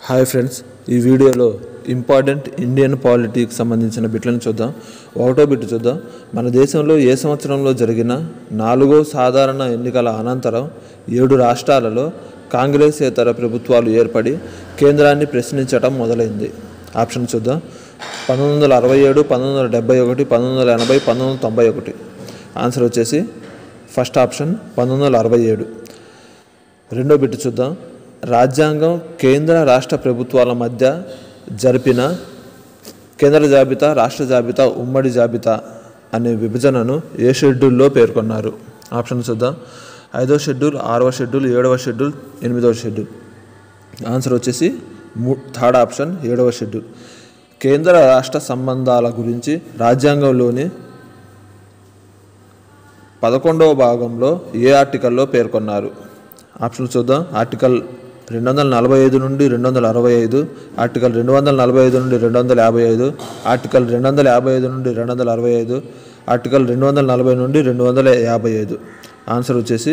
hi friends ఈ వీడియోలో important Indian politics సంబంధించిన బిట్లను చూద్దాం ఒకటో బిట్ చూద్దాం మన దేశంలో ఏ సంవత్సరంలో జరిగిన నాలుగో సాధారణ ఎన్నికల అనంతరం ఏడు రాష్ట్రాలలో కాంగ్రెసేతర ప్రభుత్వాలు ఏర్పడి కేంద్రాన్ని ప్రశ్నించటం మొదలైంది ఆప్షన్ చూద్దాం పంతొమ్మిది వందల అరవై ఏడు పంతొమ్మిది వందల డెబ్బై ఒకటి పంతొమ్మిది వందల ఎనభై పంతొమ్మిది వందల తొంభై ఒకటి ఆన్సర్ వచ్చేసి ఫస్ట్ ఆప్షన్ పంతొమ్మిది వందల అరవై ఏడు రెండో బిట్ చూద్దాం రాజ్యాంగం కేంద్ర రాష్ట్ర ప్రభుత్వాల మధ్య జరిపిన కేంద్ర జాబితా రాష్ట్ర జాబితా ఉమ్మడి జాబితా అనే విభజనను ఏ షెడ్యూల్లో పేర్కొన్నారు ఆప్షన్ చూద్దాం ఐదో షెడ్యూల్ ఆరవ షెడ్యూల్ ఏడవ షెడ్యూల్ ఎనిమిదవ షెడ్యూల్ ఆన్సర్ వచ్చేసి మూ థర్డ్ ఆప్షన్ ఏడవ షెడ్యూల్ కేంద్ర రాష్ట్ర సంబంధాల గురించి రాజ్యాంగంలోని పదకొండవ భాగంలో ఏ ఆర్టికల్లో పేర్కొన్నారు ఆప్షన్ చూద్దాం ఆర్టికల్ రెండు వందల నలభై ఐదు నుండి రెండు వందల అరవై ఐదు ఆర్టికల్ రెండు వందల నలభై ఐదు నుండి రెండు వందల యాభై ఐదు ఆర్టికల్ రెండు వందల యాభై ఐదు నుండి రెండు వందల అరవై ఐదు ఆర్టికల్ రెండు వందల నలభై నుండి రెండు వందల యాభై ఐదు ఆన్సర్ వచ్చేసి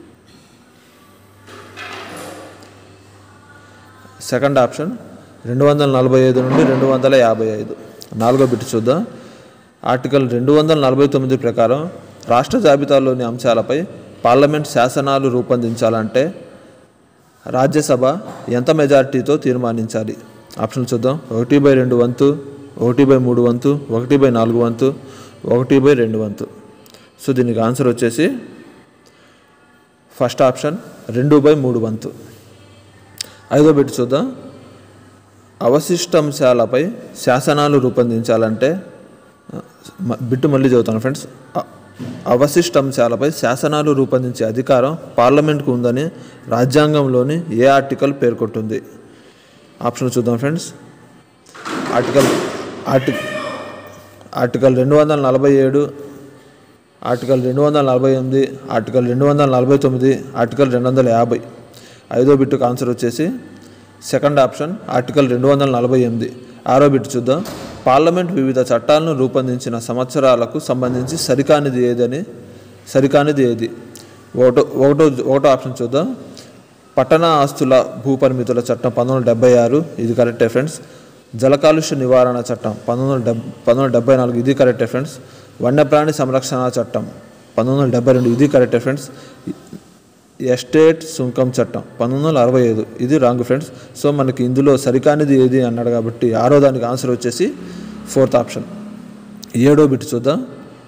సెకండ్ ఆప్షన్ రెండు వందల నలభై ఐదు నుండి రెండు వందల యాభై ఐదు నాలుగో బిట్ చూద్దాం ఆర్టికల్ రెండు వందల నలభై తొమ్మిది ప్రకారం రాష్ట్ర జాబితాలోని అంశాలపై పార్లమెంట్ శాసనాలు రూపొందించాలంటే రాజ్యసభ ఎంత మెజారిటీతో తీర్మానించాలి ఆప్షన్ చూద్దాం ఒకటి బై రెండు వంతు ఒకటి బై మూడు వంతు ఒకటి బై నాలుగు వంతు ఒకటి బై రెండు వంతు సో దీనికి ఆన్సర్ వచ్చేసి ఫస్ట్ ఆప్షన్ రెండు బై మూడు వంతు ఐదో బిట్ చూద్దాం అవశిష్టాంశాలపై శాసనాలు రూపొందించాలంటే మ- బిట్టు మళ్ళీ చదువుతాను ఫ్రెండ్స్ అ- అవశిష్టాంశాలపై శాసనాలు రూపొందించే అధికారం పార్లమెంట్కు ఉందని రాజ్యాంగంలోని ఏ ఆర్టికల్ పేర్కొంటుంది ఆప్షన్ చూద్దాం ఫ్రెండ్స్ ఆర్టికల్ ఆర్టి ఆర్టికల్ రెండు వందల నలభై ఏడు ఆర్టికల్ రెండు వందల నలభై ఎనిమిది ఆర్టికల్ రెండు వందల నలభై తొమ్మిది ఆర్టికల్ రెండు వందల యాభై ఐదో బిట్టుకు ఆన్సర్ వచ్చేసి సెకండ్ ఆప్షన్ ఆర్టికల్ రెండు వందల నలభై ఎనిమిది ఆరో బిట్ చూద్దాం పార్లమెంట్ వివిధ చట్టాలను రూపొందించిన సంవత్సరాలకు సంబంధించి సరికానిది ఏదని సరికానిది ఏది ఒకటో ఒకటో ఒకటో ఆప్షన్ చూద్దాం పట్టణ ఆస్తుల భూపరిమితుల చట్టం పంతొమ్మిది వందల డెబ్బై ఆరు ఇది కరెక్టే ఫ్రెండ్స్ జల కాలుష్య నివారణ చట్టం పంతొమ్మిది వందల డెబ్ పంతొమ్మిది వందల డెబ్బై నాలుగు ఇది కరెక్టే ఫ్రెండ్స్ వన్యప్రాణి సంరక్షణ చట్టం పంతొమ్మిది వందల డెబ్బై రెండు ఇది కరెక్టే ఫ్రెండ్స్ ఎస్టేట్ సుంకం చట్టం పంతొమ్మిది వందల అరవై ఐదు ఇది రాంగ్ ఫ్రెండ్స్ సో మనకి ఇందులో సరికానిది ఏది అన్నాడు కాబట్టి ఆరో దానికి ఆన్సర్ వచ్చేసి ఫోర్త్ ఆప్షన్ ఏడో బిట్ చూద్దాం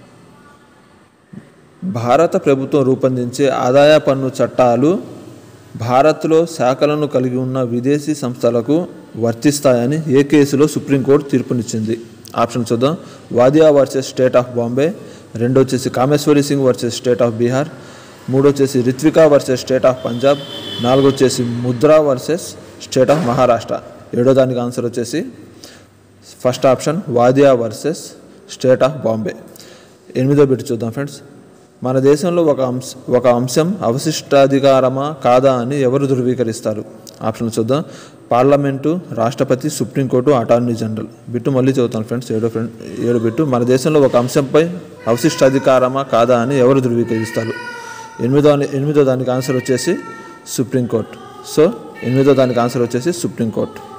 భారత ప్రభుత్వం రూపొందించే ఆదాయ పన్ను చట్టాలు భారత్లో శాఖలను కలిగి ఉన్న విదేశీ సంస్థలకు వర్తిస్తాయని ఏ కేసులో సుప్రీంకోర్టు తీర్పునిచ్చింది ఆప్షన్ చూద్దాం Wadia versus state of Bombay రెండు వచ్చేసి Kameshwari Singh versus state of Bihar మూడు వచ్చేసి Ritvika versus state of Punjab నాలుగు వచ్చేసి Mudra versus state of Maharashtra ఏడో దానికి ఆన్సర్ వచ్చేసి first option Wadia versus state of Bombay ఎనిమిదో బిట్ చూద్దాం ఫ్రెండ్స్ మన దేశంలో ఒక అంశ ఒక అంశం అవశిష్టాధికారమా కాదా అని ఎవరు ధృవీకరిస్తారు ఆప్షన్ చూద్దాం పార్లమెంటు రాష్ట్రపతి సుప్రీంకోర్టు అటార్నీ జనరల్ బిట్టు మళ్ళీ చదువుతాను ఫ్రెండ్స్ ఏడో ఫ్రెండ్ ఏడు బిట్టు మన దేశంలో ఒక అంశంపై అవశిష్టాధికారమా కాదా అని ఎవరు ధృవీకరిస్తారు ఎనిమిదో ఎనిమిదో దానికి ఆన్సర్ వచ్చేసి సుప్రీంకోర్టు సో ఎనిమిదో దానికి ఆన్సర్ వచ్చేసి సుప్రీంకోర్టు